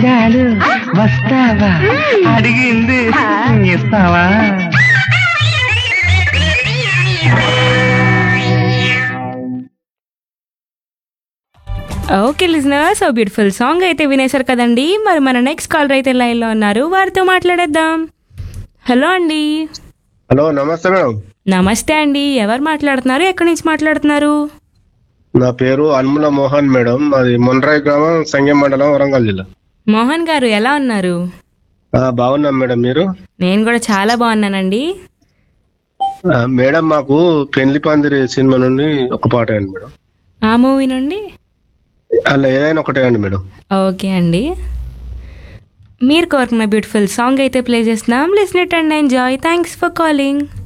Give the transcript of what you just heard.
చాలు వస్తావా అడిగింది ఇస్తావా okay listener so beautiful song అయితే వినేశారు కదండి మరి మన నెక్స్ట్ కాలర్ అయితే లైన్లో ఉన్నారు వారితో మాట్లాడేద్దాం హలో అండి హలో నమస్తే మేడం నమస్తే అండి ఎవరు మాట్లాడుతున్నారు ఎక్కడి నుంచి మాట్లాడుతున్నారు నా పేరు అన్ముల మోహన్ మేడం అది మొన్రాయ్ గ్రామం సంగం మండలం వరంగల్ జిల్లా మోహన్ గారు ఎలా ఉన్నారు ఆ, బాగున్నాం మేడం మీరు నేను కూడా చాలా బాగున్నానండి ఆ, మేడం మాకు పెళ్లి పందిరి సినిమా నుండి ఒక పాట అండి మేడం ఆ మూవీ నుండి అలా ఏదైనా ఒకటే అండి మేడం ఓకే అండి మీరు కోరుకున్న బ్యూటిఫుల్ సాంగ్ అయితే ప్లే చేస్తున్నాం listen it and enjoy thanks for calling